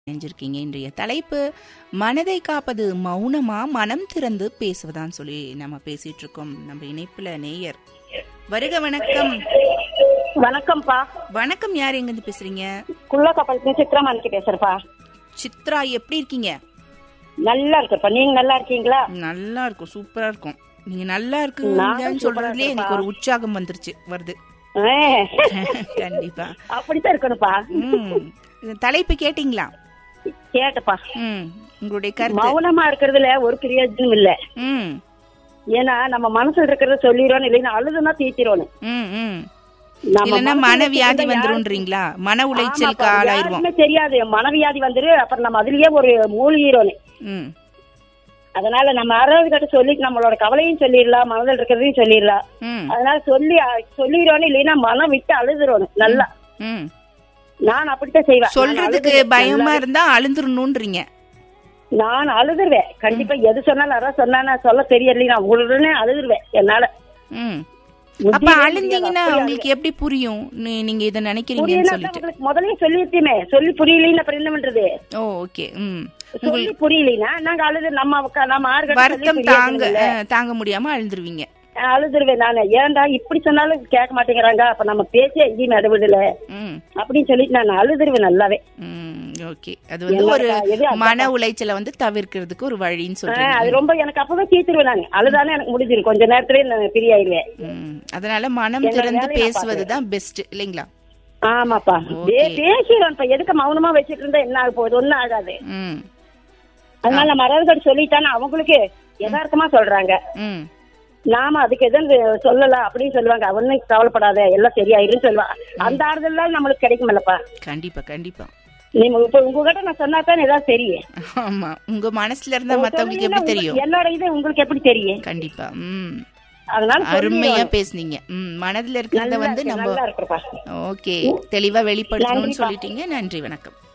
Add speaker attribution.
Speaker 1: இணைஞ்சிருக்கீங்க இன்றைய தலைப்பு மனதை காப்பது மௌனமா மனம் திறந்து பேசுவதான்னு சொல்லி நம்ம பேசிட்டு இருக்கோம் நம்ம இணைப்புல நேயர் வருக வணக்கம்
Speaker 2: வணக்கம்ப்பா
Speaker 1: வணக்கம் யார் எங்கிருந்து பேசுறீங்க
Speaker 2: குள்ள கப்பலுக்கு சித்ரா மணிக்கு பேசுறப்பா
Speaker 1: சித்ரா எப்படி இருக்கீங்க
Speaker 2: நல்லா இருக்குப்பா நீங்க நல்லா இருக்கீங்களா
Speaker 1: நல்லா இருக்கும் சூப்பரா இருக்கும் நீங்க நல்லா
Speaker 2: நானும்
Speaker 1: இருக்குங்கன்னு
Speaker 2: சூப்பரா
Speaker 1: சொல்றதுலயே எனக்கு ஒரு உற்சாகம் வந்துருச்சு வருது
Speaker 2: ஏ,
Speaker 1: கண்டிப்பா
Speaker 2: அப்படித்தான் இருக்கணும்ப்பா
Speaker 1: ம் இந்த தலைப்பு கேட்டீங்களா
Speaker 2: கேட்டப்பா
Speaker 1: ம் உங்களுடைய கருத்து
Speaker 2: மௌனமா இருக்கிறதுல ஒரு பிரயோஜனம் இல்ல
Speaker 1: ம்
Speaker 2: ஏன்னா நம்ம மனசுல இருக்கிறத சொல்லிடுவோம் இல்லைன்னா அழுதுனா தீத்திரோன்னு
Speaker 1: ம் ம்
Speaker 2: நம்ம
Speaker 1: இல்லைன்னா
Speaker 2: மனசுல
Speaker 1: மனவியாதி
Speaker 2: இருக்கிறத
Speaker 1: வந்துருன்றீங்களா மன உளைச்சலுக்கு
Speaker 2: ஆமாப்பா,
Speaker 1: ஆளாயிருவோம்
Speaker 2: யாருக்குமே தெரியாது மனவியாதி வந்துரு அப்புறம் நம்ம அதுலயே ஒரு மூழ்கிரோன்னு
Speaker 1: ம்
Speaker 2: அதனால நம்ம யாராவது கிட்ட சொல்லி நம்மளோட கவலையும் சொல்லிடலாம் மனதில் இருக்கிறதையும் சொல்லிடலாம்
Speaker 1: ம்
Speaker 2: அதனால சொல்லி சொல்லிடுவோன்னு இல்லைன்னா மனம் விட்டு அழுதுறோன்னு நல்லா
Speaker 1: ம்
Speaker 2: நான் அப்படித்தான் செய்வேன் நான்
Speaker 1: சொல்றதுக்கு
Speaker 2: அழுதுருவேன்.
Speaker 1: பயமா இருந்தா அழுந்துடணும்ன்றீங்க
Speaker 2: நான் அழுதுருவேன் கண்டிப்பா எது சொன்னாலும் யாராவது சொன்னா நான் சொல்ல தெரியல நான் உடனே அழுதுருவேன் என்னால
Speaker 1: ம்
Speaker 2: முடியவே
Speaker 1: அப்ப
Speaker 2: முடியாது.
Speaker 1: அழுந்தீங்கன்னா
Speaker 2: அப்படி
Speaker 1: உங்களுக்கு எப்படி புரியும் நீ- நீங்க இத நினைக்கிறீங்கன்னு
Speaker 2: புரியலன்னா
Speaker 1: சொல்லிட்டு
Speaker 2: உங்களுக்கு முதல்லயே சொல்லிருக்கீமே சொல்லி புரியலன்னு அப்புறம் என்ன பண்றது
Speaker 1: ஓ ஓகே ம்
Speaker 2: சொல்லி புரியலைன்னா நாங்க அழுது நம்ம உக்கா- நம்ம ஆறு கட்ட சொல்லி
Speaker 1: வருத்தம்
Speaker 2: புரிய
Speaker 1: தாங்க
Speaker 2: வைக்கணும்ல.
Speaker 1: அஹ், தாங்க முடியாம அழுந்துருவீங்க
Speaker 2: அழுதுருவேன் நானு ஏன்டா இப்படி சொன்னாலும் கேட்க மாட்டேங்கிறாங்க அப்ப நம்ம பேச்சே எங்கேயும் நடுவிடல
Speaker 1: ம்
Speaker 2: அப்படின்னு சொல்லிட்டு நான் அழுதுருவேன் நல்லாவே
Speaker 1: ம் ஓகே அது வந்து
Speaker 2: எல்லா
Speaker 1: ஒரு
Speaker 2: கா- எது அதான்
Speaker 1: மன உளைச்சலை வந்து தவிர்க்கிறதுக்கு ஒரு வழின்னு
Speaker 2: ஆ,
Speaker 1: சொல்றீங்க
Speaker 2: அது ரொம்ப எனக்கு அப்பவே தீர்த்துருவேன் நான் அழுதானே எனக்கு முடிஞ்சிரும் கொஞ்ச நேரத்திலேயே நான் ஃப்ரீ ஆயிருவேன்
Speaker 1: ம் அதனால மனம்
Speaker 2: என்னோட
Speaker 1: திறந்து
Speaker 2: வேலையை நான்
Speaker 1: பேசுவதுதான் பெஸ்ட் இல்லைங்களா
Speaker 2: ஆமாப்பா
Speaker 1: Okay.
Speaker 2: பேசிடுவேன் இப்ப எதுக்கு மௌனமா வச்சுட்டு இருந்தா என்ன ஆக போகுது ஒண்ணும் ஆகாது
Speaker 1: ம்
Speaker 2: அதனால நம்ம மரபுகள் சொல்லிட்டானா அவங்களுக்கு யதார்த்தமா சொல்றாங்க
Speaker 1: ம்
Speaker 2: நாம அதுக்கு எதுவும் சொல்லல அப்படின்னு சொல்லுவாங்க அவனும் கவலைப்படாத எல்லாம் சரியாயிருன்னு சொல்லுவாங்க அந்த ஆறுதல் நம்மளுக்கு கிடைக்குமில்லப்பா
Speaker 1: கண்டிப்பா கண்டிப்பா
Speaker 2: நீங்க இப்ப உங்ககிட்ட நான் சொன்னா தான் ஏதாவது தெரியும்
Speaker 1: ஆமா உங்க மனசுல இருந்தா மத்தவங்களுக்கு எப்படி தெரியும்
Speaker 2: என்னோட இது உங்களுக்கு எப்படி தெரியும்
Speaker 1: கண்டிப்பா ம்
Speaker 2: அதனால
Speaker 1: அருமையா பேசுனீங்க ம் மனதுல இருக்கிறத
Speaker 2: நல்லா
Speaker 1: வந்து
Speaker 2: இருக்கு,
Speaker 1: நம்ம
Speaker 2: நல்லா இருக்குப்பா
Speaker 1: ஓகே தெளிவா வெளிப்படுத்தணும்னு
Speaker 2: நன்றிப்பா.
Speaker 1: சொல்லிட்டீங்க நன்றி வணக்கம்